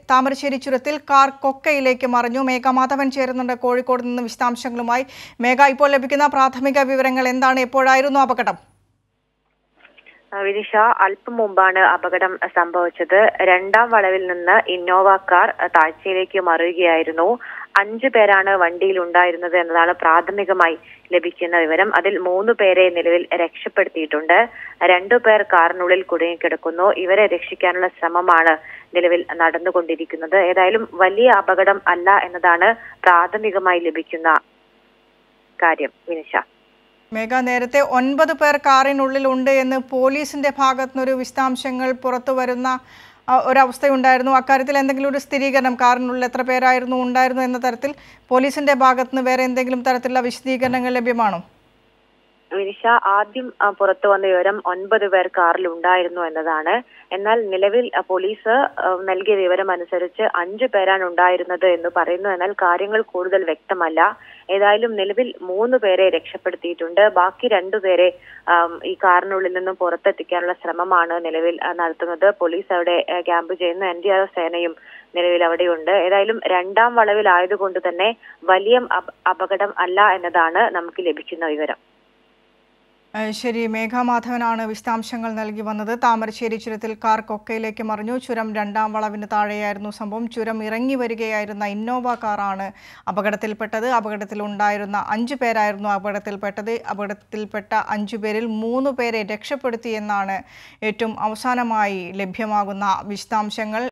താമരശ്ശേരി ചുരത്തിൽ കാർ കൊക്കയിലേക്ക് മറിഞ്ഞു മേഘ മാധവൻ ചേരുന്നുണ്ട് കോഴിക്കോട് നിന്ന് വിശദാംശങ്ങളുമായി മേഘ ഇപ്പോൾ ലഭിക്കുന്ന പ്രാഥമിക വിവരങ്ങൾ എന്താണ് എപ്പോഴായിരുന്നു അപകടം ആ, വിനിഷ അല്പം മുമ്പാണ് അപകടം സംഭവിച്ചത് രണ്ടാം വളവിൽ നിന്ന് ഇന്നോവ കാർ താഴ്ചയിലേക്ക് മറിയുകയായിരുന്നു അഞ്ചു പേരാണ് വണ്ടിയിൽ ഉണ്ടായിരുന്നത് എന്നതാണ് പ്രാഥമികമായി ലഭിക്കുന്ന വിവരം അതിൽ മൂന്ന് പേരെ നിലവിൽ രക്ഷപ്പെടുത്തിയിട്ടുണ്ട് രണ്ടു പേർ കാറിനുള്ളിൽ കുടുങ്ങിക്കിടക്കുന്നു ഇവരെ രക്ഷിക്കാനുള്ള ശ്രമമാണ് നിലവിൽ നടന്നുകൊണ്ടിരിക്കുന്നത് ഏതായാലും വലിയ അപകടം അല്ല എന്നതാണ് പ്രാഥമികമായി ലഭിക്കുന്ന കാര്യം വിനിഷ മേഘ നേരത്തെ ഒൻപത് പേർ കാറിനുള്ളിലുണ്ട് എന്ന് പോലീസിന്റെ ഭാഗത്തുനിന്നൊരു വിശദാംശങ്ങൾ പുറത്തു വരുന്ന ആ, ഒരവസ്ഥയുണ്ടായിരുന്നു അക്കാര്യത്തിൽ എന്തെങ്കിലും ഒരു സ്ഥിരീകരണം കാറിനുള്ളിൽ എത്ര പേരായിരുന്നു ഉണ്ടായിരുന്നു എന്ന തരത്തിൽ പോലീസിന്റെ ഭാഗത്തുനിന്ന് വേറെ എന്തെങ്കിലും തരത്തിലുള്ള വിശദീകരണങ്ങൾ ലഭ്യമാണോ വിനിഷ ആദ്യം ആ, പുറത്തു വന്ന വിവരം ഒൻപത് പേർ കാറിൽ ഉണ്ടായിരുന്നു എന്നതാണ് എന്നാൽ നിലവിൽ ആ, പോലീസ് ആ, നൽകിയ വിവരം അനുസരിച്ച് അഞ്ചു പേരാണ് ഉണ്ടായിരുന്നത് എന്ന് പറയുന്നു എന്നാൽ കാര്യങ്ങൾ കൂടുതൽ വ്യക്തമല്ല ഏതായാലും നിലവിൽ മൂന്ന് പേരെ രക്ഷപ്പെടുത്തിയിട്ടുണ്ട് ബാക്കി രണ്ടുപേരെ ആം, ഈ കാറിനുള്ളിൽ നിന്നും പുറത്തെത്തിക്കാനുള്ള ശ്രമമാണ് നിലവിൽ ആ, നടത്തുന്നത് പോലീസ് അവിടെ ആ, ക്യാമ്പ് ചെയ്യുന്നു എൻ ഡി ആർ എഫ് സേനയും നിലവിൽ അവിടെയുണ്ട് ഏതായാലും രണ്ടാം വളവിലായതുകൊണ്ട് തന്നെ വലിയ അപ- അപകടം അല്ല എന്നതാണ് നമുക്ക് ലഭിക്കുന്ന വിവരം ഏഹ് ശരി മേഘാമാധവനാണ് വിശദാംശങ്ങൾ നൽകി വന്നത് താമരശ്ശേരി ചുരത്തിൽ കാർ കൊക്കയിലേക്ക് മറിഞ്ഞു ചുരം രണ്ടാം വളവിന് താഴെയായിരുന്നു സംഭവം ചുരം ഇറങ്ങി വരികയായിരുന്ന ഇന്നോവ കാറാണ് അപകടത്തിൽപ്പെട്ടത് അപകടത്തിലുണ്ടായിരുന്ന അഞ്ചു പേരായിരുന്നു അപകടത്തിൽപ്പെട്ടത് അപകടത്തിൽപ്പെട്ട അഞ്ചു പേരിൽ മൂന്ന് പേരെ രക്ഷപ്പെടുത്തി എന്നാണ് ഏറ്റവും അവസാനമായി ലഭ്യമാകുന്ന വിശദാംശങ്ങൾ